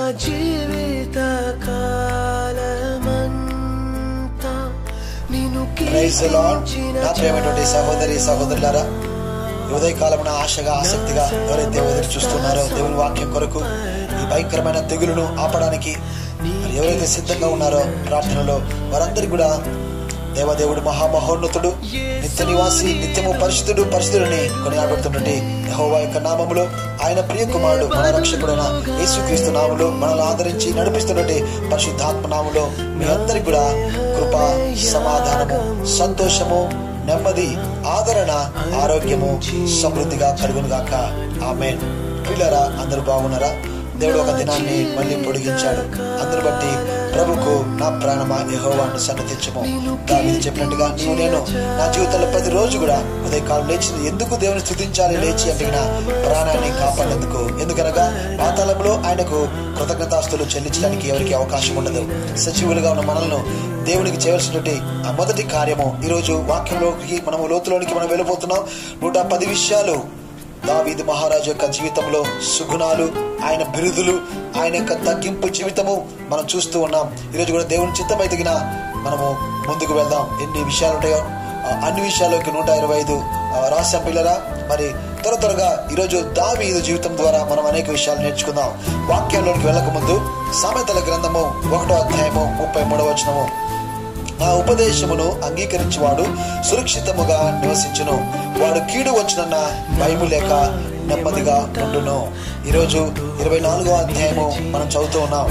జీవిత కాలమంతా నిన్ను praise the lord నా ప్రేమటువంటి సహోదరి సహోదరులారా ఈ ఉదయకాలమున ఆశగా ఆసక్తిగా ఎవరైతే ఎదురు చూస్తున్నారో దేవుని వాక్యం కొరకు ఈ భయంకరమైన తెగులును ఆపడానికి మరి ఎవరైతే సిద్ధంగా ఉన్నారో ప్రార్థనలో వారందరికీ కూడా దేవదేవుడు మహామహోన్నతుడు నిత్య నివాసి నిత్యము పరిశుద్ధుడు పరిశుద్ధుడిని కొనియాడుతున్నట్టు యెహోవా యొక్క నామములో ఆయన ప్రియ కుమారుడు మన రక్షకుడైన యేసుక్రీస్తు నామములో మనల్ని ఆదరించి నడిపిస్తున్నట్టు పరిశుద్ధాత్మ నామములో మీ అందరికి కూడా కృప సమాధానము సంతోషము నెమ్మది ఆదరణ ఆరోగ్యము సమృద్ధిగా కలుగును గాక ఆమె పిల్లరా అందరూ బాగున్నారా దేవుడు ఒక దినాన్ని మళ్ళీ పొడిగించాడు అందరు బట్టి ప్రభుకు నా ప్రాణమా యెహోవాను సన్నతించము దావీదు చెప్పినట్టుగా నువ్వు నేను నా జీవితంలో ప్రతి రోజు కూడా ఉదయకాలం లేచి ఎందుకు దేవుని స్థుతించాలి లేచి అంటే నా ప్రాణాన్ని కాపాడేందుకు ఎందుకనగా పాతాళంలో ఆయనకు కృతజ్ఞతాస్తులు చెల్లించడానికి ఎవరికి అవకాశం ఉండదు సజీవులుగా ఉన్న మనల్ని దేవునికి చేయవలసినటువంటి ఆ మొదటి కార్యము ఈరోజు వాక్యంలోకి మనము లోతులోనికి మనం వెళ్ళిపోతున్నాం నూట పది విషయాలు దావీదు మహారాజు యొక్క జీవితంలో సుగుణాలు ఆయన బిరుదులు ఆయన యొక్క తగ్గింపు జీవితము మనం చూస్తూ ఉన్నాం ఈరోజు కూడా దేవుని చిత్తమై తగిన మనము ముందుకు వెళ్దాం ఎన్ని విషయాలు ఉంటాయో ఆ, అన్ని విషయాల్లోకి నూట ఇరవై ఐదు రాష్ట్రం పిల్లరా మరి త్వర త్వరగా ఈరోజు దావీదు జీవితం ద్వారా మనం అనేక విషయాలు నేర్చుకుందాం వాక్యంలోకి వెళ్ళక ముందు సామెతల గ్రంథము ఒకటో అధ్యాయము ముప్పై మూడవ వచనము నా ఉపదేశమును అంగీకరించువాడు సురక్షితముగా నివసించును వాడు కీడు వచ్చినన్న భయము లేక నెమ్మదిగా ఉండును ఈరోజు ఇరవై నాలుగో అధ్యాయము మనం చదువుతూ ఉన్నాం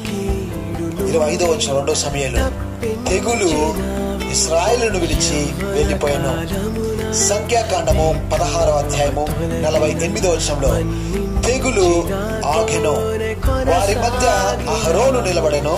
ఇరవై ఐదో వచ్చిన రెండో సమయంలో తెగులు ఇస్రాయేలును విడిచి వెళ్ళిపోయాను సంఖ్యాకాండము పదహారో అధ్యాయము నలభై ఎనిమిదో వచనంలో తెగులు ఆగెను వారి మధ్య అహరోను నిలబడెను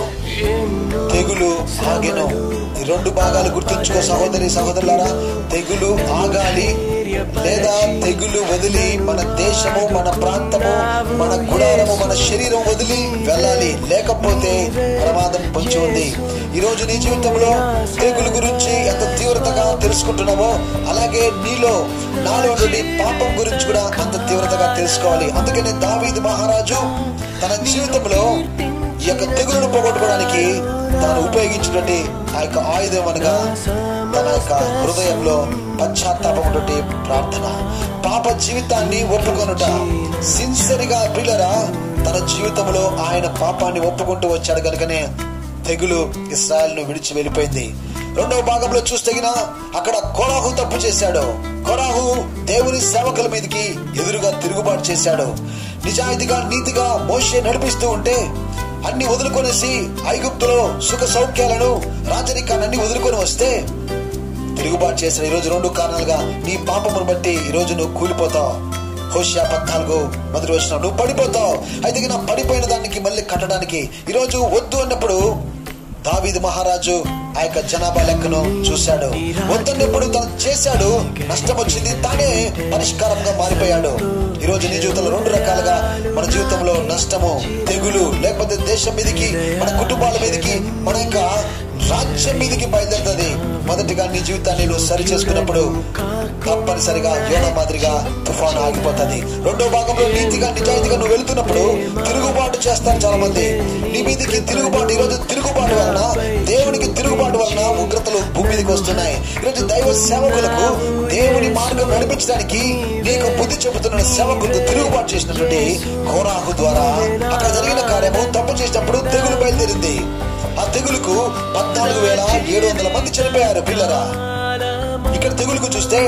తెగులు ఆగెను ఈ రెండు భాగాలు గుర్తుంచుకో సహోదరి సహోదరులారా తెగులు ఆగాలి లేదా తెగులు వదిలి మన దేశము మన ప్రాంతము మన గుడారము మన శరీరం వదిలి వెళ్ళాలి లేకపోతే ప్రమాదం పొంచి ఉంది ఈ రోజు నీ జీవితంలో తెగులు గురించి ఎంత తీవ్రతగా తెలుసుకుంటున్నావో అలాగే నీలో నాలో నుండి పాపం గురించి కూడా అంత తీవ్రతగా తెలుసుకోవాలి అందుకనే దావీదు మహారాజు తన జీవితంలో ఈ యొక్క తెగులను పోగొట్టుకోవడానికి తాను ఉపయోగించినటువంటి ఆ యొక్క ఆయుధం అనగా తన యొక్క హృదయంలో పశ్చాత్తాపం ఉన్నటువంటి ప్రార్థన పాప జీవితాన్ని ఒప్పుకొనుట సిన్సియర్గా పిల్లరా తన జీవితంలో ఆయన పాపాన్ని ఒప్పుకుంటూ వచ్చాడు కనుకనే తెగులు ఇస్రాయల్ ను విడిచి వెళ్ళిపోయింది రెండవ భాగంలో చూస్తగిన అక్కడ కోరాహు తప్పు చేశాడు కోరాహు దేవుని సేవకుల మీదకి ఎదురుగా తిరుగుబాటు చేశాడు నిజాయితీగా నీతిగా మోషే నడిపిస్తూ ఉంటే అన్ని వదులుకొనేసి ఐగుప్తులో సుఖ సౌఖ్యాలను రాజరికాన్ని అన్ని వదులుకొని వస్తే తిరుగుబాటు చేసిన ఈ రోజు రెండు కారణాలుగా నీ పాపమును బట్టి ఈ రోజు నువ్వు కూలిపోతావు హోషియా పద్నాలుగు మొదటి వచ్చిన నువ్వు పడిపోతావు అయితే నా పడిపోయిన దానికి మళ్ళీ కట్టడానికి ఈ రోజు వద్దు అన్నప్పుడు దావీదు మహారాజు ఆ యొక్క జనాభా లెక్కను చూశాడు వద్దన్నప్పుడు తను చేశాడు నష్టం వచ్చింది తానే పరిష్కారంగా మారిపోయాడు ఈ రోజు నీ జీవితంలో రెండు రకాలుగా మన జీవితంలో నష్టము తెగులు లేకపోతే దేశం మీదకి మన కుటుంబాల మీదకి మన యొక్క రాజ్యం మీదకి బయలుదేరుతుంది మొదటిగా నీ జీవితాన్ని నువ్వు సరి చేసుకున్నప్పుడు తప్పనిసరిగా యోన మాదిరిగా తుఫాను ఆగిపోతుంది రెండో భాగంలో నీతిగా నిజాయితీగా నువ్వు వెళ్తున్నప్పుడు తిరుగుబాటు చేస్తారు చాలా మంది నీ మీదకి తిరుగుబాటు ఈరోజు తిరుగుబాటు వలన దేవునికి తిరుగుబాటు వలన ఉగ్రతలు భూమి మీదకి వస్తున్నాయి ఈరోజు దైవ సేవకులకు దేవుని మార్గం నడిపించడానికి నీకు బుద్ధి చెబుతున్న సేవకులకు తిరుగుబాటు చేసినటువంటి కోరాహు ద్వారా అక్కడ జరిగిన కార్యము తప్పు చేసినప్పుడు తెగులు బయలుదేరింది ఆ తెగులుకు పద్నాలుగు వేల ఏడు వందల మంది చనిపోయారు పిల్లరా ఇక్కడ తెగులుకు చూస్తే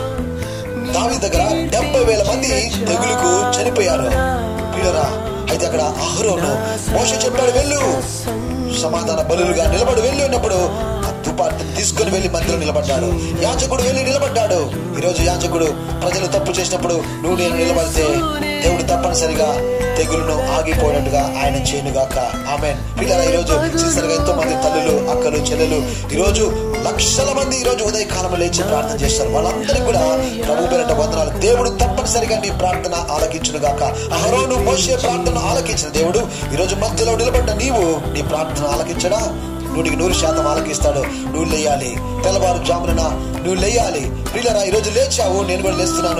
దావి దగ్గర డెబ్బై వేల మంది తెగులుకు చనిపోయారు పిల్లరా అయితే అక్కడ అహరోను మోష చెప్పాడు వెళ్ళు సమాధాన బలులుగా నిలబడి వెళ్ళి ఉన్నప్పుడు ఆ తుపాటును తీసుకుని వెళ్ళి మధ్యలో నిలబడ్డాడు యాజకుడు వెళ్ళి నిలబడ్డాడు ఈరోజు యాజకుడు ప్రజలు తప్పు చేసినప్పుడు నువ్వు నేను నిలబడితే దేవుడు తప్పనిసరిగా తెగులను ఆగిపోయినట్టుగా ఆయన చేయనుగాక ఆమె పిల్లల ఈరోజు సిన్సరిగా ఎంతో మంది తల్లులు అక్కలు చెల్లెలు ఈరోజు లక్షల మంది ఈ రోజు ఉదయకాలం లేచి ప్రార్థన చేస్తారు వాళ్ళందరికీ కూడా ప్రభు పేరట వందనాలు దేవుడు తప్పనిసరిగా నీ ప్రార్థన ఆలకించును గాక అహరోను మోసే ప్రార్థన ఆలకించిన దేవుడు ఈ రోజు మధ్యలో నిలబడ్డ నీవు నీ ప్రార్థన ఆలకించడా నూటికి నూరు శాతం ఆలకిస్తాడు నువ్వు లేయాలి తెల్లవారు జామున నువ్వు లేయాలి ప్రియులరా ఈ రోజు లేచావు నేను కూడా లేస్తున్నాను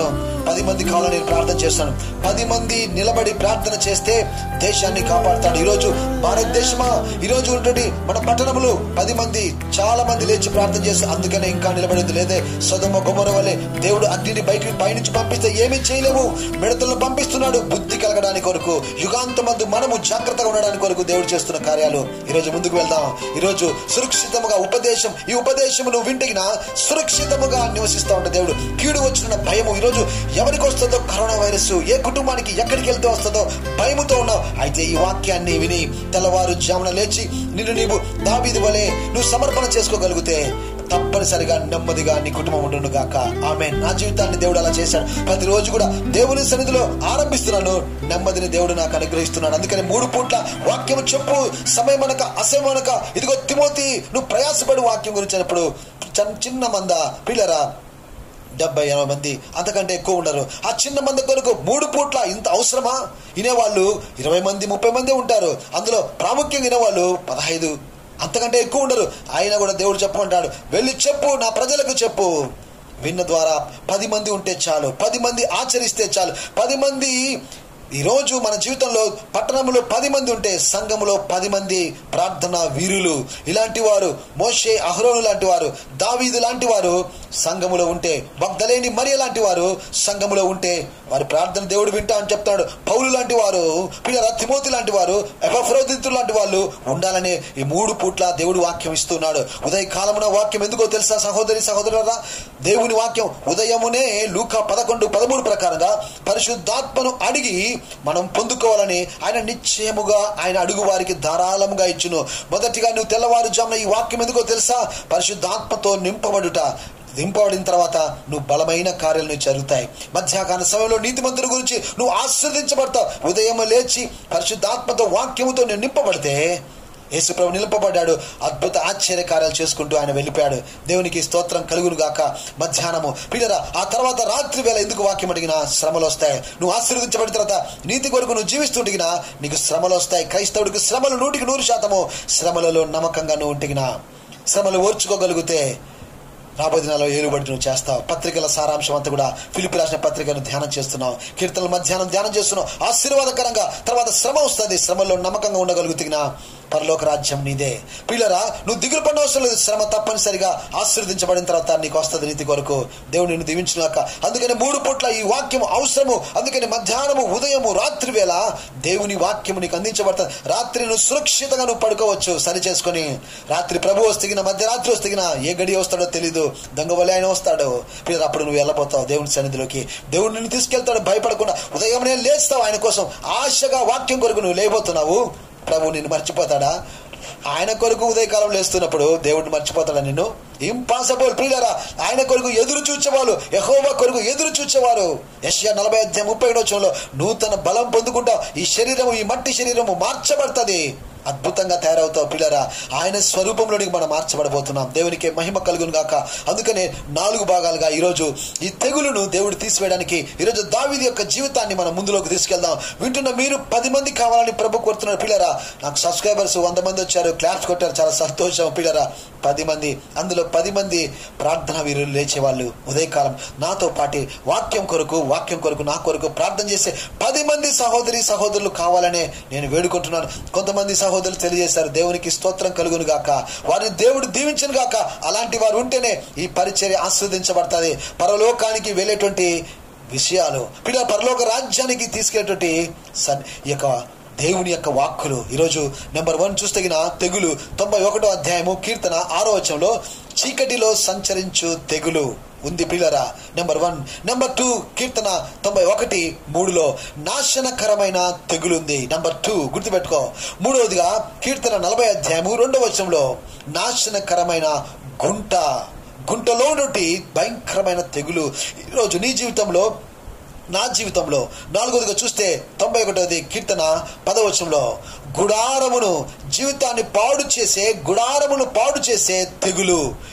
పది మంది కావాలని నేను ప్రార్థన చేస్తాను పది మంది నిలబడి ప్రార్థన చేస్తే దేశాన్ని కాపాడుతాడు ఈరోజు భారతదేశమా ఈరోజు ఉన్నటువంటి మన పట్టణములు పది మంది చాలా మంది లేచి ప్రార్థన చేస్తారు అందుకనే ఇంకా నిలబడింది లేదే సొదమ గుమర వలె దేవుడు అగ్నిని బయటికి పైనుంచి పంపిస్తే ఏమీ చేయలేము మిడతలను పంపిస్తున్నాడు బుద్ధి కలగడానికి కొరకు యుగాంతమందు మనము జాగ్రత్తగా ఉండడానికి కొరకు దేవుడు చేస్తున్న కార్యాలు ఈరోజు ముందుకు వెళ్దాం ఈరోజు సురక్షితముగా ఉపదేశం ఈ ఉపదేశం నువ్వు వింటిగిన సురక్షితముగా నివసిస్తా ఉంటే దేవుడు కీడు వచ్చిన భయము ఈరోజు ఎవరికి వస్తుందో కరోనా వైరస్ ఏ కుటుంబానికి ఎక్కడికి వెళ్తే వస్తుందో భయముతో ఉన్నావు అయితే ఈ వాక్యాన్ని విని తెల్లవారు జామున లేచి నిన్ను నీవు దాబీది వలె నువ్వు సమర్పణ చేసుకోగలిగితే తప్పనిసరిగా నెమ్మదిగా నీ కుటుంబం ఉండును గాక ఆమె నా జీవితాన్ని దేవుడు అలా చేశాడు ప్రతిరోజు కూడా దేవుని సన్నిధిలో ఆరంభిస్తున్నాను నెమ్మదిని దేవుడు నాకు అనుగ్రహిస్తున్నాడు అందుకని మూడు పూట్ల వాక్యం చెప్పు సమయం అనక అసమయం అనక ఇదిగో తిమోతి నువ్వు ప్రయాసపడు వాక్యం గురించి అన్నప్పుడు చిన్న- చిన్న మంద పిల్లరా డెబ్బై ఎనభై మంది అంతకంటే ఎక్కువ ఉండరు ఆ చిన్న మంది కొరకు మూడు పూట్ల ఇంత అవసరమా వినేవాళ్ళు ఇరవై మంది ముప్పై మంది ఉంటారు అందులో ప్రాముఖ్యంగా వినేవాళ్ళు పదహైదు అంతకంటే ఎక్కువ ఉండరు ఆయన కూడా దేవుడు చెప్పమంటాడు వెళ్ళి చెప్పు నా ప్రజలకు చెప్పు విన్న ద్వారా పది మంది ఉంటే చాలు పది మంది ఆచరిస్తే చాలు పది మంది ఈరోజు మన జీవితంలో పట్టణంలో పది మంది ఉంటే సంఘములో పది మంది ప్రార్థన వీరులు ఇలాంటి వారు మోషే అహరోను లాంటి వారు దావీదు లాంటి వారు సంఘములో ఉంటే భక్తలేని మరి లాంటి వారు సంఘములో ఉంటే వారి ప్రార్థన దేవుడు వింటా అని చెప్తాడు పౌలు లాంటి వారు పిల్లల తిమోతి లాంటి వారు ఎఫ్రోదితులు లాంటి వాళ్ళు ఉండాలనే ఈ మూడు పూట్ల దేవుడు వాక్యం ఇస్తున్నాడు ఉదయ కాలమున వాక్యం ఎందుకో తెలుసా సహోదరి సహోదరురా దేవుని వాక్యం ఉదయమునే లూకా పదకొండు పదమూడు ప్రకారంగా పరిశుద్ధాత్మను అడిగి మనం పొందుకోవాలని ఆయన నిశ్చయముగా ఆయన అడుగు వారికి ధారాళముగా ఇచ్చును మొదటిగా నువ్వు తెల్లవారుజామున ఈ వాక్యం ఎందుకో తెలుసా పరిశుద్ధాత్మతో నింపబడుట దింపబడిన తర్వాత నువ్వు బలమైన కార్యాలు నీకు జరుగుతాయి మధ్యాహ్న సమయంలో నీతిమంతుల గురించి నువ్వు ఆశ్రదించబడతావు ఉదయం లేచి పరిశుద్ధాత్మతో వాక్యముతో నేను నింపబడితే యేసుప్రభు నిలుపబడ్డాడు అద్భుత ఆశ్చర్య కార్యాలు చేసుకుంటూ ఆయన వెళ్ళిపోయాడు దేవునికి స్తోత్రం కలుగును గాక మధ్యాహ్నము పిల్లరా ఆ తర్వాత రాత్రి వేళ ఎందుకు వాక్యం అడిగినా శ్రమలు వస్తాయి నువ్వు ఆశీర్వదించబడిన తర్వాత నీతి కొరకు నువ్వు జీవిస్తుంటిగినా నీకు శ్రమలు వస్తాయి క్రైస్తవుడికి శ్రమలు నూటికి నూరు శాతము శ్రమలలో నమ్మకంగా నువ్వు ఉంటిగినా శ్రమలు ఓర్చుకోగలిగితే రాబోయే దినాల్లో ఏలుబడి నువ్వు చేస్తావు పత్రికల సారాంశం అంతా కూడా ఫిలిపి రాసిన పత్రికను ధ్యానం చేస్తున్నావు కీర్తనల మధ్యాహ్నం ధ్యానం చేస్తున్నావు ఆశీర్వాదకరంగా తర్వాత శ్రమ వస్తుంది శ్రమలో నమ్మకంగా ఉండగలుగుతున్నా పరలోక రాజ్యం నీదే పిల్లరా నువ్వు దిగులు పడిన అవసరం లేదు శ్రమ తప్పనిసరిగా ఆశీర్వదించబడిన తర్వాత నీకు వస్తుంది నీతి కొరకు దేవుడు నిన్ను దీవించినాక అందుకని మూడు పూట్ల ఈ వాక్యము అవసరము అందుకని మధ్యాహ్నము ఉదయము రాత్రి వేళ దేవుని వాక్యము నీకు అందించబడుతుంది రాత్రి నువ్వు సురక్షితంగా నువ్వు పడుకోవచ్చు సరి చేసుకొని రాత్రి ప్రభు వస్తుగిన మధ్యరాత్రి వస్తుగిన ఏ గడి వస్తాడో తెలీదు దొంగ వలె ఆయన వస్తాడు పిల్లలు అప్పుడు నువ్వు వెళ్ళిపోతావు దేవుని సన్నిధిలోకి దేవుడు నిన్ను తీసుకెళ్తాడు భయపడకుండా ఉదయమే లేస్తావు ఆయన కోసం ఆశగా వాక్యం కొరకు నువ్వు లేబోతున్నావు ప్రభు నిన్ను మర్చిపోతాడా ఆయన కొరకు ఉదయకాలం లేస్తున్నప్పుడు దేవుడిని మర్చిపోతాడా నిన్ను ఇంపాసిబుల్ ప్రియులరా ఆయన కొరకు ఎదురు చూచేవాళ్ళు యహోవా కొరకు ఎదురు చూచేవారు యశ్యా నలభై అధ్యాయం ముప్పై వచ్చంలో నూతన బలం పొందుకుంటావు ఈ శరీరము ఈ మట్టి శరీరము మార్చబడుతుంది అద్భుతంగా తయారవుతావు పిల్లరా ఆయన స్వరూపంలోనికి మనం మార్చబడబోతున్నాం దేవునికి మహిమ కలుగును గాక అందుకనే నాలుగు భాగాలుగా ఈరోజు ఈ తెగులును దేవుడు తీసివేయడానికి ఈరోజు దావిది యొక్క జీవితాన్ని మనం ముందులోకి తీసుకెళ్దాం వింటున్న మీరు పది మంది కావాలని ప్రభు కోరుతున్నారు పిల్లరా నాకు సబ్స్క్రైబర్స్ వంద మంది వచ్చారు క్లాప్స్ కొట్టారు చాలా సంతోషం పిల్లరా పది మంది అందులో పది మంది ప్రార్థన వీరులు లేచేవాళ్ళు ఉదయకాలం నాతో పాటి వాక్యం కొరకు వాక్యం కొరకు నా కొరకు ప్రార్థన చేసే పది మంది సహోదరి సహోదరులు కావాలనే నేను వేడుకుంటున్నాను కొంతమంది సహోదరులు తెలియజేశారు దేవునికి స్తోత్రం కలుగును గాక వారిని దేవుడు దీవించను గాక అలాంటి వారు ఉంటేనే ఈ పరిచర్య ఆస్వాదించబడుతుంది పరలోకానికి వెళ్ళేటువంటి విషయాలు పిల్లల పరలోక రాజ్యానికి తీసుకెళ్ళేటువంటి సన్ ఈ యొక్క దేవుని యొక్క వాక్కులు ఈరోజు నెంబర్ వన్ చూస్తగిన తెగులు తొంభై ఒకటో అధ్యాయము కీర్తన ఆరో వచనంలో చీకటిలో సంచరించు తెగులు ఉంది పిల్లరా number one number two Keerthana తొంభై ఒకటి మూడులో నాశనకరమైన తెగులుంది నెంబర్ టూ గుర్తుపెట్టుకో మూడవదిగా కీర్తన నలభై అధ్యాయము రెండవ వచనంలో నాశనకరమైన గుంట గుంటలో నుండి భయంకరమైన తెగులు ఈరోజు నీ జీవితంలో నా జీవితంలో నాలుగోదిగా చూస్తే తొంభై ఒకటోది కీర్తన పదవచనంలో గుడారమును జీవితాన్ని పాడు చేసే గుడారమును పాడు చేసే తెగులు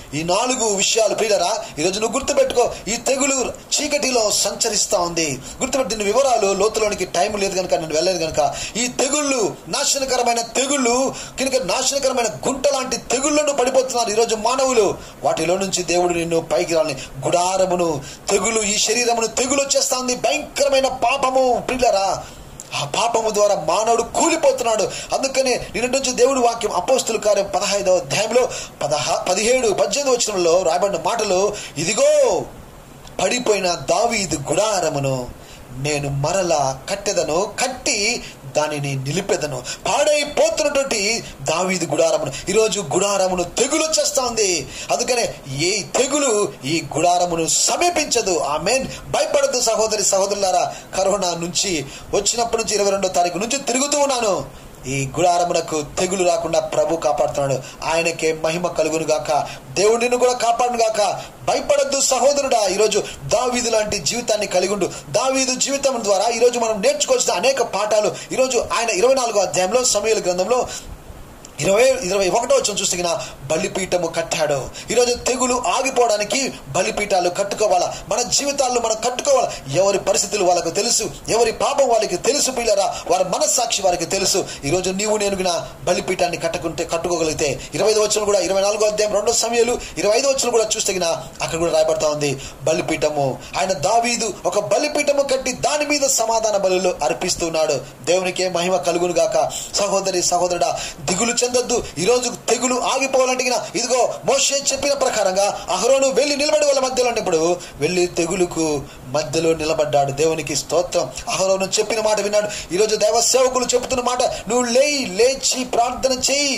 ఈ నాలుగు విషయాలు ప్రియులరా ఈరోజు నువ్వు గుర్తుపెట్టుకో ఈ తెగులు చీకటిలో సంచరిస్తా ఉంది గుర్తుపెట్టిన వివరాలు లోతులోనికి టైం లేదు కనుక నేను వెళ్ళలేదు కనుక ఈ తెగుళ్ళు నాశనకరమైన తెగుళ్ళు కనుక నాశనకరమైన గుంట లాంటి తెగుళ్లను పడిపోతున్నారు ఈరోజు మానవులు వాటిలో నుంచి దేవుడు నిన్ను పైకి రాని గుడారమును తెగులు ఈ శరీరమును తెగులు వచ్చేస్తా ఉంది భయంకరమైన పాపము ప్రియులరా ఆ పాపము ద్వారా మానవుడు కూలిపోతున్నాడు అందుకనే నిన్నటి నుంచి దేవుడి వాక్యం అపోస్తుల కార్యం పదహైదవ అధ్యాయంలో పదహా పదిహేడు పద్దెనిమిది వచనంలో రాయబడిన మాటలు ఇదిగో పడిపోయిన దావీదు గుడారమును నేను మరలా కట్టెదను కట్టి దానిని నిలిపెదను పాడైపోతున్నటువంటి దావీదు గుడారమును ఈరోజు గుడారమును తెగులు వచ్చేస్తా ఉంది అందుకనే ఏ తెగులు ఈ గుడారమును సమీపించదు ఆ మెయిన్ భయపడద్దు సహోదరి సహోదరులారా కరోనా నుంచి వచ్చినప్పటి నుంచి ఇరవై రెండో తారీఖు నుంచి తిరుగుతూ ఉన్నాను ఈ గుడారమునకు తెగులు రాకుండా ప్రభు కాపాడుతున్నాడు ఆయనకే మహిమ కలుగును గాక దేవుడిని కూడా కాపాడును గాక భయపడద్దు సహోదరుడా ఈరోజు దావీదు లాంటి జీవితాన్ని కలిగి ఉండు దావీదు జీవితం ద్వారా ఈరోజు మనం నేర్చుకోవాల్సిన అనేక పాఠాలు ఈరోజు ఆయన ఇరవై నాలుగో అధ్యాయంలో సమయాల గ్రంథంలో ఇరవై ఇరవై ఒకటో వచ్చిన చూస్తే బలిపీఠము కట్టాడు ఈరోజు తెగులు ఆగిపోవడానికి బలిపీఠాలు కట్టుకోవాలా మన జీవితాల్లో మనం కట్టుకోవాలా ఎవరి పరిస్థితులు వాళ్ళకు తెలుసు ఎవరి పాపం వాళ్ళకి తెలుసు పిల్లరా వారి మనస్సాక్షి వారికి తెలుసు ఈరోజు నీవు నేను నా బలిపీఠాన్ని కట్టుకుంటే కట్టుకోగలిగితే ఇరవై ఐదు వచ్చిన కూడా ఇరవై నాలుగో అధ్యాయం రెండో సమయాలు ఇరవై ఐదు వచ్చిన కూడా చూస్తే గిన అక్కడ కూడా రాయబడతా ఉంది బలిపీఠము ఆయన దావీదు ఒక బలిపీఠము కట్టి దాని మీద సమాధాన బలులు అర్పిస్తున్నాడు దేవునికే మహిమ కలుగును గాక సహోదరి సహోదరుడా దిగులు చెందొద్దు ఈరోజు తెగులు ఆగిపోవాలంటే గిన ఇదిగో మోషే చెప్పిన ప్రకారంగా అహరోను వెళ్ళి నిలబడి వాళ్ళ మధ్యలో ఉన్నప్పుడు వెళ్ళి తెగులుకు మధ్యలో నిలబడ్డాడు దేవునికి స్తోత్రం అహరోను చెప్పిన మాట విన్నాడు ఈరోజు దైవ సేవకులు చెబుతున్న మాట నువ్వు లేయి లేచి ప్రార్థన చేయి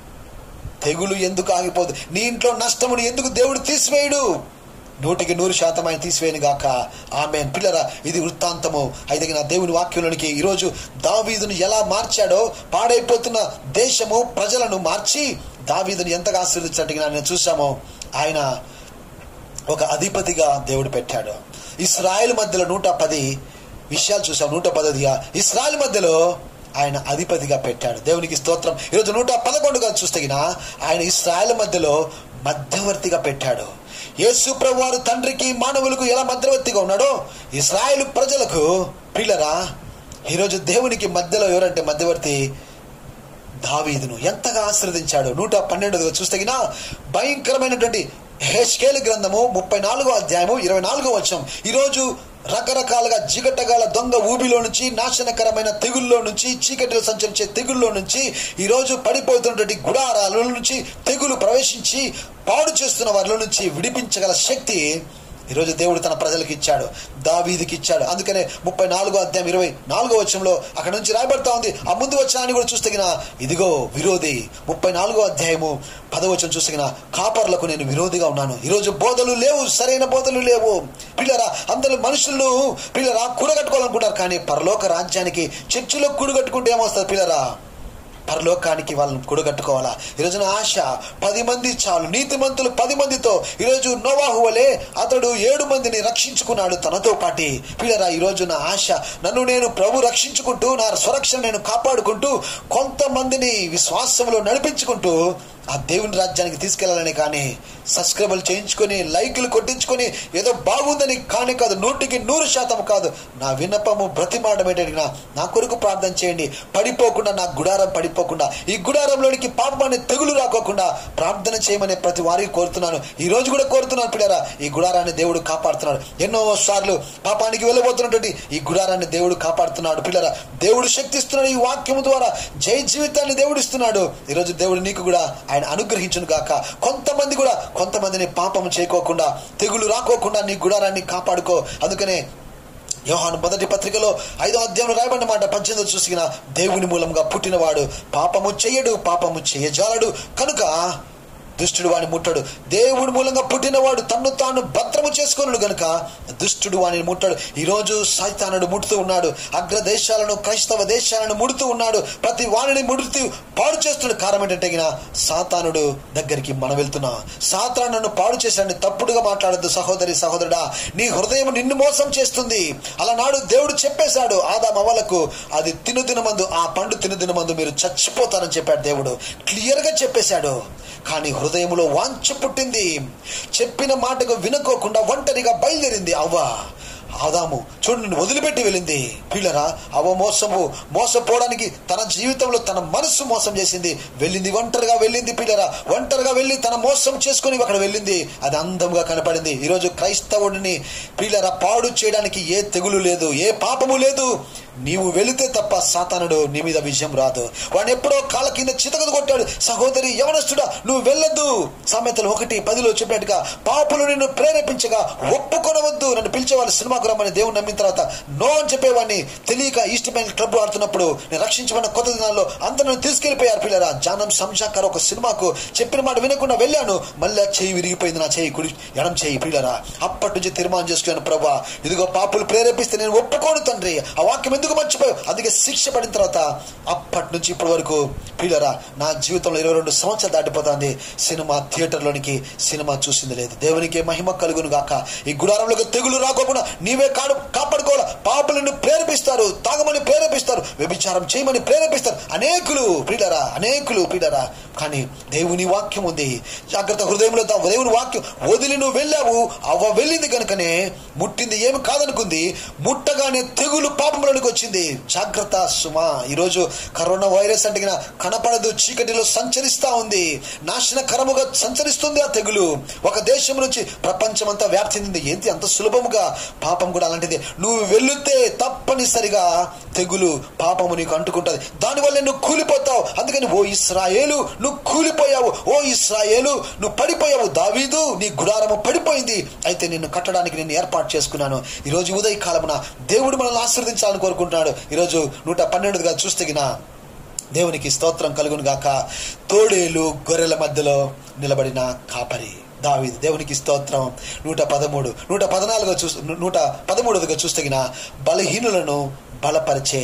తెగులు ఎందుకు ఆగిపోదు నీ ఇంట్లో నష్టమును ఎందుకు దేవుడు తీసివేయడు నూటికి నూరు శాతం ఆయన తీసివేయను గాక ఆమె పిల్లరా ఇది వృత్తాంతము అయితే నా దేవుని వాక్యంలోనికి ఈరోజు దావీదును ఎలా మార్చాడో పాడైపోతున్న దేశము ప్రజలను మార్చి దావీదును ఎంతగా ఆశీర్వదించడానికి నేను చూసామో ఆయన ఒక అధిపతిగా దేవుడు పెట్టాడు ఇస్రాయల్ మధ్యలో నూట పది విషయాలు చూసాం నూట పదదిగా ఇస్రాయల్ మధ్యలో ఆయన అధిపతిగా పెట్టాడు దేవునికి స్తోత్రం ఈరోజు నూట పదకొండుగా చూస్తే గిన ఆయన ఇస్రాయల్ మధ్యలో మధ్యవర్తిగా పెట్టాడు యేసు ప్రభు వారు తండ్రికి మానవులకు ఎలా మధ్యవర్తిగా ఉన్నాడో ఇస్రాయేల్ ప్రజలకు పిల్లరా ఈరోజు దేవునికి మధ్యలో ఎవరంటే మధ్యవర్తి దావీదును ఎంతగా ఆశీర్వదించాడు నూట పన్నెండుగా చూస్తే గిన భయంకరమైనటువంటి హెచ్కేలు గ్రంథము ముప్పై నాలుగో అధ్యాయము ఇరవై నాలుగో వచ్చం ఈరోజు రకరకాలుగా జిగటగాల దొంగ ఊబిలో నుంచి నాశనకరమైన తెగుల్లో నుంచి చీకటిలో సంచరించే తెగుల్లో నుంచి ఈరోజు పడిపోతున్నటువంటి గుడారాల నుంచి తెగులు ప్రవేశించి పాడు చేస్తున్న వారిలో నుంచి విడిపించగల శక్తి ఈరోజు దేవుడు తన ప్రజలకు ఇచ్చాడు దావీదికి ఇచ్చాడు అందుకనే ముప్పై నాలుగో అధ్యాయం ఇరవై నాలుగో వచ్చంలో అక్కడ నుంచి రాయబడతా ఉంది ఆ ముందు వచ్చాన్ని కూడా చూస్తే గిన ఇదిగో విరోధి ముప్పై నాలుగో అధ్యాయము పదవచనం చూస్తే గిన కాపర్లకు నేను విరోధిగా ఉన్నాను ఈరోజు బోధలు లేవు సరైన బోధలు లేవు పిల్లరా అందరూ మనుషులను పిల్లరా కూడగట్టుకోవాలనుకుంటారు కానీ పరలోక రాజ్యానికి చర్చిలో కూడగట్టుకుంటే ఏమొస్తుంది పిల్లరా పరలోకానికి వాళ్ళని కూడగట్టుకోవాలా ఈరోజు నా ఆశ పది మంది చాలు నీతిమంతులు పది మందితో ఈరోజు నోవాహు వలె అతడు ఏడు మందిని రక్షించుకున్నాడు తనతో పాటి పిల్లరా ఈరోజు నా ఆశ నన్ను నేను ప్రభు రక్షించుకుంటూ నా స్వరక్షణ నేను కాపాడుకుంటూ కొంతమందిని విశ్వాసంలో నడిపించుకుంటూ ఆ దేవుని రాజ్యానికి తీసుకెళ్లాలని కానీ సబ్స్క్రైబర్లు చేయించుకొని లైకులు కొట్టించుకొని ఏదో బాగుందని కానీ కాదు నూటికి నూరు శాతం కాదు నా విన్నపము బ్రతిమాడడం ఏంటంటే నా కొరకు ప్రార్థన చేయండి పడిపోకుండా నా గుడారం పడిపోకుండా ఈ గుడారంలోనికి పాపమనే తెగులు రాకోకుండా ప్రార్థన చేయమని ప్రతి వారికి కోరుతున్నాను ఈ రోజు కూడా కోరుతున్నాను పిల్లరా ఈ గుడారాన్ని దేవుడు కాపాడుతున్నాడు ఎన్నో సార్లు పాపానికి వెళ్ళబోతున్నటువంటి ఈ గుడారాన్ని దేవుడు కాపాడుతున్నాడు పిల్లరా దేవుడు శక్తి ఇస్తున్నాడు ఈ వాక్యము ద్వారా జై జీవితాన్ని దేవుడు ఇస్తున్నాడు ఈరోజు దేవుడు నీకు కూడా ఆయన అనుగ్రహించును గాక కొంతమంది కూడా కొంతమందిని పాపం చేయకోకుండా తెగులు రాకోకుండా నీ గుడారాన్ని కాపాడుకో అందుకనే యోహాను మొదటి పత్రికలో ఐదో అధ్యాయంలో రాయబడిన మాట పద్దెనిమిది చూసిన దేవుని మూలంగా పుట్టినవాడు పాపము చెయ్యడు పాపము చేయజాలడు కనుక దుష్టుడు వాని ముట్టడు దేవుడి మూలంగా పుట్టినవాడు తన్ను తాను భద్రము చేసుకున్నాడు గనుక దుష్టుడు వాని ముట్టాడు ఈరోజు సైతానుడు ముడుతూ ఉన్నాడు అగ్ర దేశాలను క్రైస్తవ దేశాలను ముడుతూ ఉన్నాడు ప్రతి వాణిని ముడుతూ పాడు చేస్తున్నాడు కారణం ఏంటంటే గిన సాతానుడు దగ్గరికి మనం వెళ్తున్నాం సాతాను నన్ను పాడు చేశాడని తప్పుడుగా మాట్లాడద్దు సహోదరి సహోదరుడా నీ హృదయం నిన్ను మోసం చేస్తుంది అలనాడు దేవుడు చెప్పేశాడు ఆదాం అవ్వలకు అది తిను తినమందు ఆ పండు తిను తినమందు మీరు చచ్చిపోతారని చెప్పాడు దేవుడు క్లియర్ గా చెప్పేశాడు కానీ హృదయంలో వాంఛ పుట్టింది చెప్పిన మాటకు వినుకోకుండా ఒంటరిగా బయలుదేరింది అవ్వ ఆదాము చూడండి వదిలిపెట్టి వెళ్ళింది పిల్లరా అవ మోసము మోసపోవడానికి తన జీవితంలో తన మనస్సు మోసం చేసింది వెళ్ళింది ఒంటరిగా వెళ్ళింది పిల్లరా ఒంటరిగా వెళ్ళి తన మోసం చేసుకుని అక్కడ వెళ్ళింది అది అందంగా కనపడింది ఈరోజు క్రైస్తవుడిని పిల్లరా పాడు చేయడానికి ఏ తెగులు లేదు ఏ పాపము లేదు నీవు వెళితే తప్ప సాతానుడు నీ మీద విజయం రాదు వాడిని ఎప్పుడో కాళ్ళ కింద చితకదు కొట్టాడు సహోదరి యవనస్తుడా నువ్వు వెళ్ళొద్దు సామెతలు ఒకటి పదిలో చెప్పినట్టుగా పాపులు నిన్ను ప్రేరేపించగా ఒప్పుకొనవద్దు నన్ను పిలిచే వాళ్ళు సినిమాకు రమ్మని దేవుని నమ్మిన తర్వాత నో అని చెప్పేవాడిని తెలియక ఈస్ట్ బెంగ్ క్లబ్ ఆడుతున్నప్పుడు నేను రక్షించబడిన కొత్త దినాల్లో అందరూ నన్ను తీసుకెళ్లిపోయారు పిల్లరా జానం సంజాకర్ ఒక సినిమాకు చెప్పిన మాట వినకుండా వెళ్ళాను మళ్ళీ ఆ చెయ్యి విరిగిపోయింది నా చెయ్యి కుడి ఎడం చెయ్యి పిల్లరా అప్పటి నుంచి తీర్మానం చేసుకున్నాను ప్రభా ఇదిగో పాపులు ప్రేరేపిస్తే నేను ఒప్పుకోను తండ్రి ఆ వాక్యం ఎందుకు మర్చిపోయావు అందుకే శిక్ష పడిన తర్వాత అప్పటి నుంచి ఇప్పటి వరకు పిల్లరా నా జీవితంలో ఇరవై రెండు సంవత్సరాలు దాటిపోతుంది సినిమా థియేటర్లోనికి సినిమా చూసింది లేదు దేవునికి మహిమ కలుగును గాక ఈ గుడారంలోకి తెగులు రాకోకుండా నీవే కాడు కాపాడుకోవాలి పాపులను ప్రేరేపిస్తారు తాగమని ప్రేరేపిస్తారు వ్యభిచారం చేయమని ప్రేరేపిస్తారు అనేకులు ప్రియులరా అనేకులు ప్రియులరా కానీ దేవుని వాక్యం ఉంది జాగ్రత్త హృదయంలో దా- దేవుని వాక్యం వదిలి నువ్వు వెళ్ళావు అవ్వ వెళ్ళింది కనుకనే ముట్టింది ఏమి కాదనుకుంది ముట్టగానే తెగులు పాపంలోనికి వచ్చింది జాగ్రత్త సుమా ఈరోజు కరోనా వైరస్ అంటే గిన కనపడదు చీకటిలో సంచరిస్తా ఉంది నాశనకరముగా సంచరిస్తుంది ఆ తెగులు ఒక దేశం నుంచి ప్రపంచమంతా వ్యాప్తి చెందింది ఏంటి అంత సులభముగా పాపం కూడా అలాంటిది నువ్వు వెళితే తప్పనిసరిగా తెగులు పాపము నీకు అంటుకుంటుంది దానివల్ల నువ్వు కూలిపోతావు అందుకని ఓ ఇస్రాయేలు నువ్వు కూలిపోయావు ఓ ఇస్రాయేలు నువ్వు పడిపోయావు దావీదు నీ గుడారము పడిపోయింది అయితే నిన్ను కట్టడానికి నేను ఏర్పాటు చేసుకున్నాను ఈరోజు ఉదయ కాలమున దేవుడు మనల్ని ఆశీర్వదించాలని కోరుకుంటున్నాడు ఈరోజు నూట పన్నెండుగా చూస్తగిన దేవునికి స్తోత్రం కలుగును గాక తోడేలు గొర్రెల మధ్యలో నిలబడిన కాపరి దావీదు దేవునికి స్తోత్రం నూట పదమూడు నూట పద్నాలుగో చూ నూట పదమూడవదిగా చూస్తగిన బలహీనులను బలపరిచే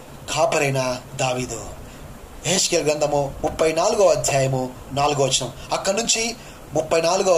కాపరైన దావీదు హేష్కేల్ గ్రంథము ముప్పై నాలుగో అధ్యాయము నాలుగో వచనం అక్కడి నుంచి ముప్పై నాలుగో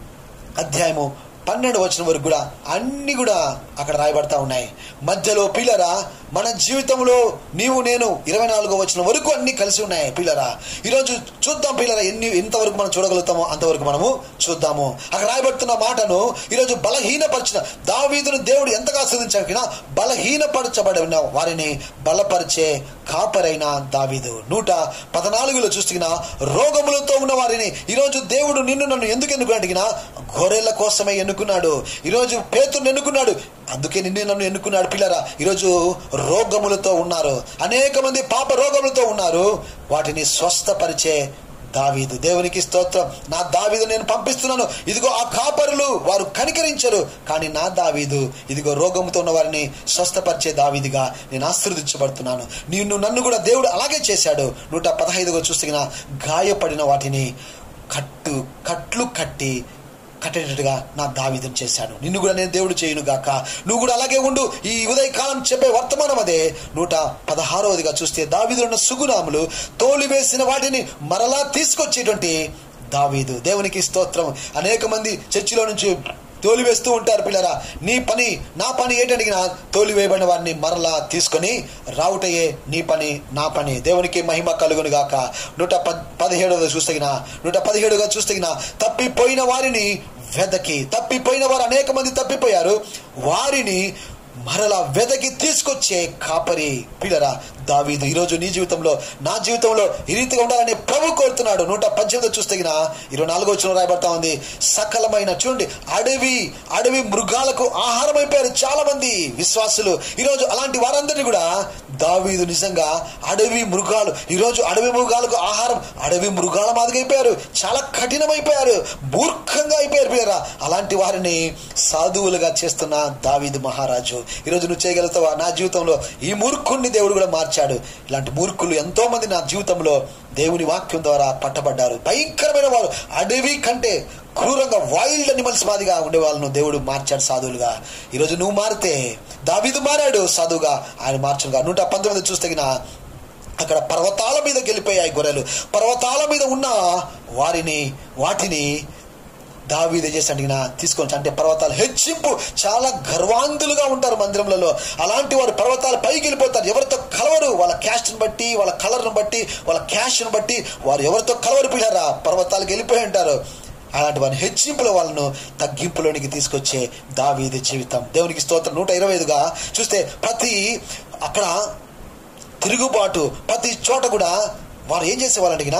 అధ్యాయము పన్నెండు వచనం వరకు కూడా అన్ని కూడా అక్కడ రాయబడతా ఉన్నాయి మధ్యలో పిల్లరా మన జీవితంలో నీవు నేను ఇరవై నాలుగో వచ్చిన వరకు అన్ని కలిసి ఉన్నాయి పిల్లరా ఈరోజు చూద్దాం పిల్లరా ఎన్ని ఎంతవరకు మనం చూడగలుగుతామో అంతవరకు మనము చూద్దాము అక్కడ రాయబడుతున్న మాటను ఈరోజు బలహీనపరిచిన దావీదును దేవుడు ఎంతగా ఆస్వాదించాకినా బలహీనపరచబడిన వారిని బలపరిచే కాపరైన దావీదు నూట పద్నాలుగులో చూస్తున్న రోగములతో ఉన్న వారిని ఈరోజు దేవుడు నిన్ను నన్ను ఎందుకు ఎన్నుకున్నాడు గొర్రెల కోసమే ఎన్నుకున్నాడు ఈరోజు పేతుని ఎన్నుకున్నాడు అందుకే నిన్ను నన్ను ఎన్నుకున్నాడు పిల్లరా ఈరోజు రోగములతో ఉన్నారు అనేక మంది పాప రోగములతో ఉన్నారు వాటిని స్వస్థపరిచే దావీదు దేవునికి స్తోత్రం నా దావీదు నేను పంపిస్తున్నాను ఇదిగో ఆ కాపరులు వారు కనికరించరు కానీ నా దావీదు ఇదిగో రోగంతో ఉన్న వారిని స్వస్థపరిచే దావీదిగా నేను ఆశీర్వదించబడుతున్నాను నిన్ను నన్ను కూడా దేవుడు అలాగే చేశాడు నూట పదహైదుగా చూస్తున్న గాయపడిన వాటిని కట్టు కట్లు కట్టి కట్టేటట్టుగా నా దావిదం చేశాను నిన్ను కూడా నేను దేవుడు చేయను గాక నువ్వు కూడా అలాగే ఉండు ఈ ఉదయ కాలం చెప్పే వర్తమానం అదే నూట పదహారవదిగా చూస్తే దావిదున్న సుగుణాములు తోలివేసిన వాటిని మరలా తీసుకొచ్చేటువంటి దావీదు దేవునికి స్తోత్రం అనేక మంది చర్చిలో నుంచి తోలివేస్తూ ఉంటారు పిల్లరా నీ పని నా పని ఏంటడిగినా తోలివేయబడిన వారిని మరలా తీసుకొని రావుటయే నీ పని నా పని దేవునికి మహిమ కలుగును గాక నూట పద్ పదిహేడుగా చూస్తగిన నూట పదిహేడుగా చూస్తగిన తప్పిపోయిన వారిని వెదకి తప్పిపోయిన వారు అనేక మంది తప్పిపోయారు వారిని మరలా వెదకి తీసుకొచ్చే కాపరి పిల్లరా దావీదు ఈరోజు నీ జీవితంలో నా జీవితంలో ఈ రీతిగా ఉండాలని ప్రభు కోరుతున్నాడు నూట పద్దెనిమిది చూస్తగిన ఇరవై నాలుగో వచ్చిన రాయబడతా ఉంది సకలమైన చూడండి అడవి అడవి మృగాలకు ఆహారం అయిపోయారు చాలా మంది విశ్వాసులు ఈరోజు అలాంటి వారందరినీ కూడా దావీదు నిజంగా అడవి మృగాలు ఈరోజు అడవి మృగాలకు ఆహారం అడవి మృగాల మాదిగా అయిపోయారు చాలా కఠినమైపోయారు మూర్ఖంగా అయిపోయారు పిల్లరా అలాంటి వారిని సాధువులుగా చేస్తున్న దావీదు మహారాజు ఈరోజు నువ్వు చేయగలుగుతావా నా జీవితంలో ఈ మూర్ఖుణ్ణి దేవుడు కూడా మార్చాడు ఇలాంటి మూర్ఖులు ఎంతో మంది నా జీవితంలో దేవుని వాక్యం ద్వారా పట్టబడ్డారు భయంకరమైన వారు అడవి కంటే క్రూరంగా వైల్డ్ అనిమల్స్ మాదిగా ఉండే వాళ్ళను దేవుడు మార్చాడు సాధువులుగా ఈరోజు నువ్వు మారితే దావీదు మారాడు సాధువుగా ఆయన మార్చుగా నూట పంతొమ్మిది చూస్తగిన అక్కడ పర్వతాల మీద గెలిపోయాయి గొర్రెలు పర్వతాల మీద ఉన్న వారిని వాటిని దావీదే చేసి అడిగిన తీసుకొని అంటే పర్వతాలు హెచ్చింపు చాలా గర్వాంధులుగా ఉంటారు మందిరంలో అలాంటి వారు పర్వతాలు పైకి వెళ్ళిపోతారు ఎవరితో కలవరు వాళ్ళ క్యాస్ట్ని బట్టి వాళ్ళ కలర్ను బట్టి వాళ్ళ క్యాష్ను బట్టి వారు ఎవరితో కలవరు పిల్లరా పర్వతాలకు వెళ్ళిపోయి ఉంటారు అలాంటి వారిని హెచ్చింపులో వాళ్ళను తగ్గింపులోనికి తీసుకొచ్చే దావీది జీవితం దేవునికి స్తోత్రం నూట ఇరవై ఐదుగా చూస్తే ప్రతి అక్కడ తిరుగుబాటు ప్రతి చోట కూడా వారు ఏం చేసేవాళ్ళు అడిగినా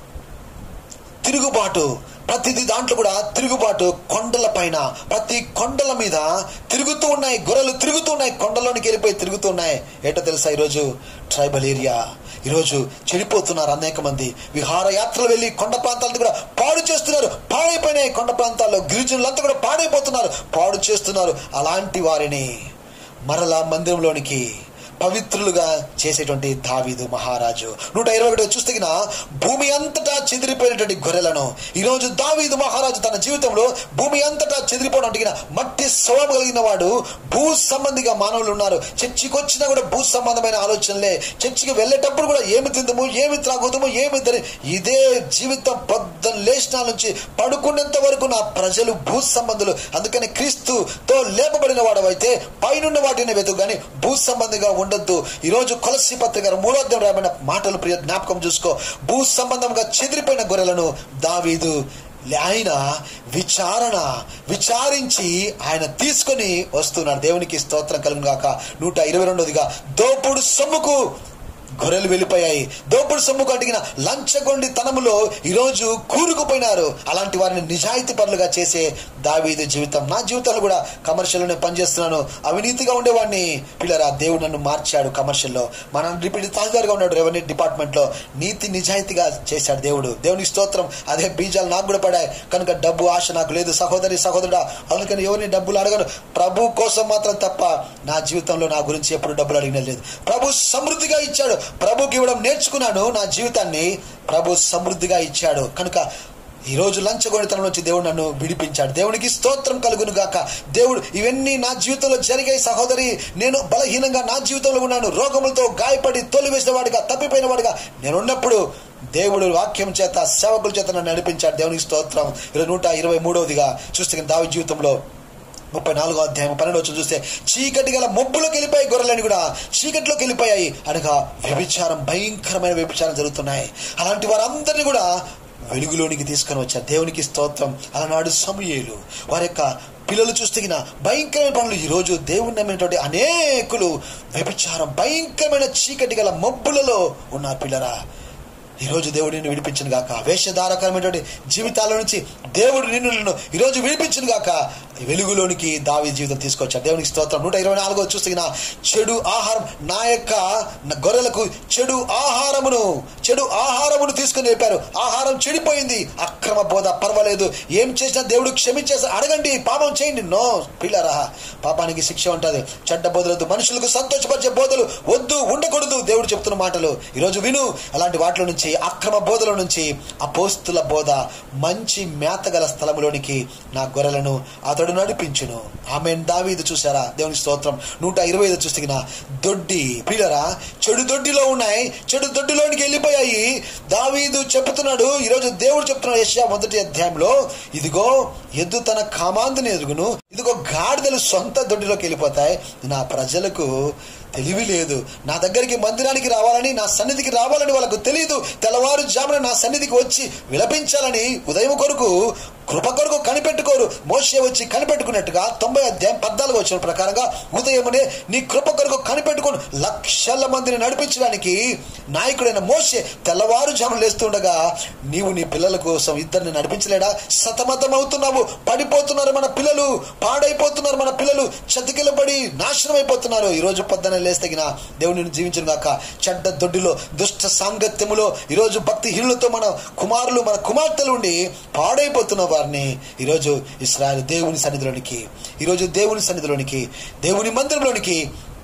తిరుగుబాటు ప్రతిది దాంట్లో కూడా తిరుగుబాటు కొండల పైన ప్రతి కొండల మీద తిరుగుతూ ఉన్నాయి గొర్రెలు తిరుగుతూ ఉన్నాయి కొండలోనికి వెళ్ళిపోయి తిరుగుతూ ఉన్నాయి ఏంటో తెలుసా ఈరోజు ట్రైబల్ ఏరియా ఈరోజు చెడిపోతున్నారు అనేక మంది విహారయాత్రలు వెళ్ళి కొండ ప్రాంతాలను కూడా పాడు చేస్తున్నారు పాడైపోయినాయి కొండ ప్రాంతాల్లో గిరిజనులంతా కూడా పాడైపోతున్నారు పాడు చేస్తున్నారు అలాంటి వారిని మరలా మందిరంలోనికి పవిత్రులుగా చేసేటువంటి దావీదు మహారాజు నూట ఇరవై ఒకటి చూస్తే గిన భూమి అంతటా చెదిరిపోయినటువంటి గొర్రెలను ఈరోజు దావీదు మహారాజు తన జీవితంలో భూమి అంతటా చెదిరిపోవడానికి మట్టి స్వభావం కలిగిన వాడు భూ సంబంధిగా మానవులు ఉన్నారు చర్చికి వచ్చినా కూడా భూ సంబంధమైన ఆలోచనలే చర్చికి వెళ్ళేటప్పుడు కూడా ఏమి తిందము ఏమి త్రాగుతాము ఏమి తిని ఇదే జీవితం పొద్దున లేచిన నుంచి పడుకునేంత వరకు నా ప్రజలు భూ సంబంధులు అందుకని క్రీస్తుతో లేపబడిన వాడవైతే పైనున్న వాటిని వెతుకు కానీ భూ సంబంధిగా ఉండొద్దు ఈరోజు కొలసి పత్రిక మూడో అధ్యాయం రాబడిన మాటలు ప్రియ జ్ఞాపకం చూసుకో భూ సంబంధంగా చెదిరిపోయిన గొర్రెలను దావీదు ఆయన విచారణ విచారించి ఆయన తీసుకొని వస్తున్నాడు దేవునికి స్తోత్రం కలుగును గాక నూట ఇరవై రెండోదిగా దోపుడు సొమ్ముకు గొర్రెలు వెళ్ళిపోయాయి దోపుడు సొమ్ముకు అడిగిన లంచగొండి తనములో ఈరోజు కూరుకుపోయినారు అలాంటి వారిని నిజాయితీ పనులుగా చేసే దావీదు జీవితం నా జీవితంలో కూడా కమర్షియల్లోనే పనిచేస్తున్నాను అవినీతిగా ఉండేవాడిని పిల్లరా దేవుడు నన్ను మార్చాడు కమర్షియల్లో మన రిపీట్ తహసీల్దార్గా ఉన్నాడు రెవెన్యూ డిపార్ట్మెంట్లో నీతి నిజాయితీగా చేశాడు దేవుడు దేవునికి స్తోత్రం అదే బీజాలు నాకు కూడా పడాయి కనుక డబ్బు ఆశ నాకు లేదు సహోదరి సహోదరుడా అందుకని ఎవరిని డబ్బులు అడగను ప్రభు కోసం మాత్రం తప్ప నా జీవితంలో నా గురించి ఎప్పుడు డబ్బులు అడిగిన లేదు ప్రభు సమృద్ధిగా ఇచ్చాడు ప్రభుకి ఇవ్వడం నేర్చుకున్నాను నా జీవితాన్ని ప్రభు సమృద్ధిగా ఇచ్చాడు కనుక ఈ రోజు లంచగొడితనం నుంచి దేవుడు నన్ను విడిపించాడు దేవునికి స్తోత్రం కలుగును గాక దేవుడు ఇవన్నీ నా జీవితంలో జరిగాయి సహోదరి నేను బలహీనంగా నా జీవితంలో ఉన్నాను రోగములతో గాయపడి తొలివేసిన వాడిగా తప్పిపోయిన వాడిగా నేను ఉన్నప్పుడు దేవుడు వాక్యం చేత సేవకుల చేత నన్ను నడిపించాడు దేవునికి స్తోత్రం ఇరవై నూట ఇరవై మూడవదిగా చూస్తే దావి జీవితంలో ముప్పై నాలుగో అధ్యాయం పన్నెండు వచ్చి చూస్తే చీకటి గల మబ్బులోకి వెళ్ళిపోయి గొర్రెలని కూడా చీకటిలోకి వెళ్ళిపోయాయి అనగా వ్యభిచారం భయంకరమైన వ్యభిచారం జరుగుతున్నాయి అలాంటి వారందరినీ కూడా వెలుగులోనికి తీసుకొని వచ్చారు దేవునికి స్తోత్రం అలనాడు సమూయేలు వారి యొక్క పిల్లలు చూస్తున్న భయంకరమైన పనులు ఈరోజు దేవుని నమ్మినటువంటి అనేకులు వ్యభిచారం భయంకరమైన చీకటి గల మబ్బులలో ఉన్నారు పిల్లరా ఈరోజు దేవుడు నిన్ను విడిపించను గాక వేషధారకరమైనటువంటి జీవితాల నుంచి దేవుడు నిన్ను ఈరోజు విడిపించను గాక వెలుగులోనికి దావి జీవితం తీసుకొచ్చాడు దేవునికి స్తోత్రం నూట ఇరవై నాలుగో చూస్తున్న చెడు ఆహారం నా యొక్క గొర్రెలకు చెడు ఆహారమును చెడు ఆహారమును తీసుకుని చెప్పారు ఆహారం చెడిపోయింది అక్రమ బోధ పర్వాలేదు ఏం చేసినా దేవుడు క్షమించేసి అడగండి పాపం చేయండి నో పిల్లరా పాపానికి శిక్ష ఉంటుంది చెడ్డ బోధలొద్దు మనుషులకు సంతోషపరిచే బోధలు వద్దు ఉండకూడదు దేవుడు చెప్తున్న మాటలు ఈరోజు విను అలాంటి వాటిలో నుంచి అక్రమ బోధల నుంచి అపోస్తుల బోధ మంచి మేతగల స్థలములోనికి నా గొర్రెలను అతడు నడిపించును ఆమె దావీదు చూసారా దేవుని స్తోత్రం నూట ఇరవై ఐదు చూస్తున్న దొడ్డి పిల్లరా చెడు దొడ్డిలో ఉన్నాయి చెడు దొడ్డిలోనికి వెళ్ళిపోయాయి దావీదు చెప్తున్నాడు ఈరోజు దేవుడు చెప్తున్నాడు యశ్యా మొదటి అధ్యాయంలో ఇదిగో ఎద్దు తన కామాందుని ఎదుగును ఇదిగో గాడిదలు సొంత దొడ్డిలోకి వెళ్ళిపోతాయి నా ప్రజలకు తెలివి లేదు నా దగ్గరికి మందిరానికి రావాలని నా సన్నిధికి రావాలని వాళ్ళకు తెలియదు తెల్లవారుజామున నా సన్నిధికి వచ్చి విలపించాలని ఉదయం కొరకు కృప కొరకు కనిపెట్టుకోరు మోసే వచ్చి కనిపెట్టుకున్నట్టుగా తొంభై అధ్యాయం పద్నాలుగు వచ్చిన ప్రకారంగా ఉదయమునే నీ కృప కొరకు కనిపెట్టుకుని లక్షల మందిని నడిపించడానికి నాయకుడైన మోసే తెల్లవారుజామున లేస్తుండగా నీవు నీ పిల్లల కోసం ఇద్దరిని నడిపించలేడా సతమతం అవుతున్నావు పడిపోతున్నారు మన పిల్లలు పాడైపోతున్నారు మన పిల్లలు చతికిలబడి నాశనం అయిపోతున్నారు ఈ రోజు పొద్దున లేస్తగిన దేవుడిని జీవించను గాక చెడ్డ దొడ్డిలో దుష్ట సాంగత్యములో ఈరోజు భక్తి హీనులతో మన కుమారులు మన కుమార్తెలు ఉండి పాడైపోతున్న వారిని ఈరోజు ఇస్రాయల్ దేవుని సన్నిధిలోనికి ఈరోజు దేవుని సన్నిధిలోనికి దేవుని మందిరంలోనికి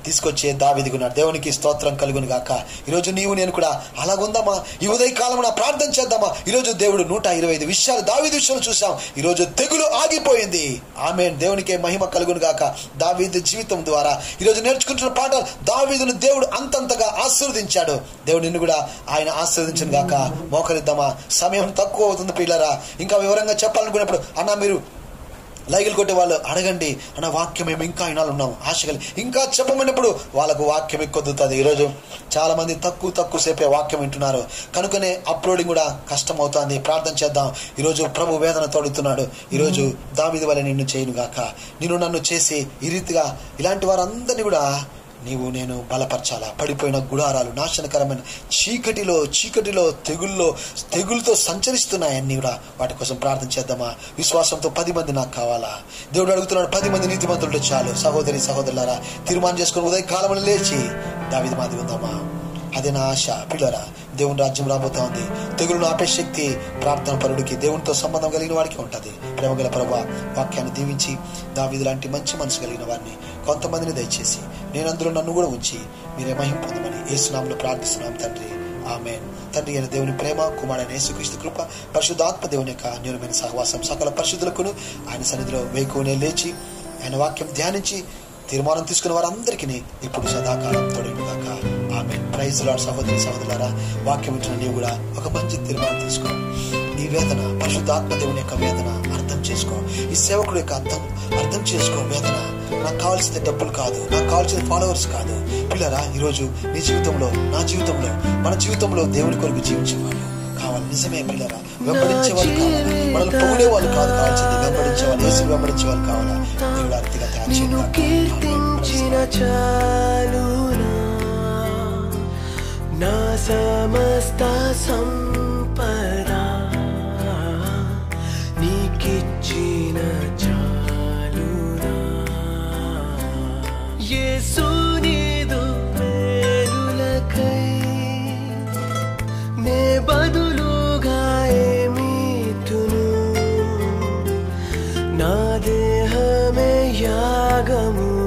తీసుకొచ్చే దావిదిగున్నాడు దేవునికి స్తోత్రం కలుగును గాక ఈరోజు నీవు నేను కూడా అలాగుందామా ఈ ఉదయ కాలమున ప్రార్థన చేద్దామా ఈరోజు దేవుడు నూట ఇరవై ఐదు విషయాలు దావీదు విషయాలు చూసాం ఈరోజు తెగులు ఆగిపోయింది ఆమె దేవునికే మహిమ కలుగును గాక దావీదు జీవితం ద్వారా ఈరోజు నేర్చుకుంటున్న పాఠాలు దావీదును దేవుడు అంతంతగా ఆశీర్వదించాడు దేవుడు నిన్ను కూడా ఆయన ఆశీర్వదించను గాక మోకరిద్దామా సమయం తక్కువ అవుతుంది పిల్లరా ఇంకా వివరంగా చెప్పాలనుకున్నప్పుడు అన్న మీరు లైగులు కొట్టే వాళ్ళు అడగండి అన్న వాక్యం మేము ఇంకా వినాలి ఉన్నాం ఆశ కలిగి ఇంకా చెప్పమన్నప్పుడు వాళ్ళకు వాక్యం ఎక్కువద్దుతుంది ఈరోజు చాలా మంది తక్కువ తక్కువ సేపే వాక్యం వింటున్నారు కనుకనే అప్లోడింగ్ కూడా కష్టం అవుతుంది ప్రార్థన చేద్దాం ఈరోజు ప్రభు వేదన తోడుతున్నాడు ఈరోజు దావిది వల్ల నిన్ను చేయను గాక నిన్ను నన్ను చేసి ఈ రీతిగా ఇలాంటి వారందరినీ కూడా నీవు నేను బలపరచాలా పడిపోయిన గుడారాలు నాశనకరమైన చీకటిలో చీకటిలో తెగుల్లో తెగులతో సంచరిస్తున్నాయన్నీ కూడా వాటి కోసం ప్రార్థన చేద్దామా విశ్వాసంతో పది మంది నాకు కావాలా దేవుడు అడుగుతున్నాడు పది మంది నీతిమంతులు చాలు సహోదరి సహోదరులారా తీర్మానం చేసుకుని ఉదయ కాలంలో లేచి దావిది మాది ఉందామా అదే నా ఆశ పిల్లరా దేవుని రాజ్యం రాబోతా ఉంది తెగులను ఆపే శక్తి ప్రార్థన పరుడికి దేవునితో సంబంధం కలిగిన వాడికి ఉంటుంది ప్రేమ గల ప్రభు వాక్యాన్ని దీవించి దావిది లాంటి మంచి మనసు కలిగిన వారిని కొంతమందిని దయచేసి నేను అందులో నన్ను కూడా ఉంచి మీరే మహిం పొందమని ఏసునామలో ప్రార్థిస్తున్నాం తండ్రి ఆమె తండ్రి అయిన దేవుని ప్రేమ కుమారుడైన యేసుక్రీస్తు కృప పరిశుద్ధాత్మ దేవుని యొక్క నిర్మైన సహవాసం సకల పరిశుద్ధులకును ఆయన సన్నిధిలో వేకునే లేచి ఆయన వాక్యం ధ్యానించి తీర్మానం తీసుకున్న వారందరికీ ఇప్పుడు సదాకాలం తొడిగాక ఆమె ప్రైజ్ లాడ్ సహోదరి సహోదరులారా వాక్యం ఇచ్చిన నీవు కూడా ఒక మంచి తీర్మానం తీసుకో నీ వేదన పరిశుద్ధాత్మ దేవుని యొక్క వేదన అర్థం చేసుకో ఈ సేవకుడు యొక్క అర్థం అర్థం చేసుకో వేదన నాకు కావాల్సిన డబ్బులు కాదు నాకు కావాల్సిన ఫాలోవర్స్ కాదు పిల్లరా ఈరోజు నీ జీవితంలో నా జీవితంలో మన జీవితంలో దేవుని కొరకు జీవించేవాళ్ళు కావాలి నిజమే పిల్లరా వెంబడించే వాళ్ళు కావాలి మనల్ని పొగిడే వాళ్ళు కాదు కావాల్సింది వెంబడించే వాళ్ళు యేసు వెంబడించే వాళ్ళు కావాలా దేవుడు అర్థిగా తయారు నిన్ను కీర్తించిన చాలునా నా సమస్త సంపద నీకిచ్చిన చాలునా యేసు నీదు మేలులకై నే బదులుగా ఏమీతును నా దేహమే యాగము